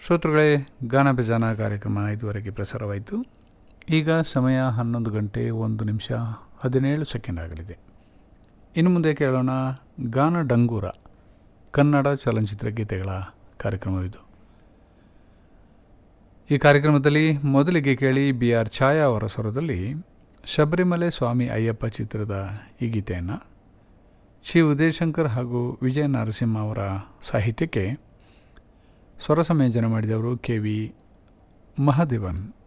ಶ್ರೋತೃಗಳೇ ಗಾನ ಬೆಜಾನ ಕಾರ್ಯಕ್ರಮ ಇದುವರೆಗೆ ಪ್ರಸಾರವಾಯಿತು ಈಗ ಸಮಯ ಹನ್ನೊಂದು ಗಂಟೆ ಒಂದು ನಿಮಿಷ ಹದಿನೇಳು ಸೆಕೆಂಡ್ ಆಗಲಿದೆ ಇನ್ನು ಮುಂದೆ ಕೇಳೋಣ ಗಾನ ಡಂಗೂರ ಕನ್ನಡ ಚಲನಚಿತ್ರ ಗೀತೆಗಳ ಕಾರ್ಯಕ್ರಮವಿದು ಈ ಕಾರ್ಯಕ್ರಮದಲ್ಲಿ ಮೊದಲಿಗೆ ಕೇಳಿ ಬಿ ಆರ್ ಛಾಯಾ ಅವರ ಸ್ವರದಲ್ಲಿ ಶಬರಿಮಲೆ ಸ್ವಾಮಿ ಅಯ್ಯಪ್ಪ ಚಿತ್ರದ ಈ ಗೀತೆಯನ್ನು ಶ್ರೀ ಉದಯಶಂಕರ್ ಹಾಗೂ ವಿಜಯ ನರಸಿಂಹ ಅವರ ಸಾಹಿತ್ಯಕ್ಕೆ ಸ್ವರ ಸಂಯೋಜನೆ ಮಾಡಿದವರು ಕೆ ವಿ ಮಹದೇವನ್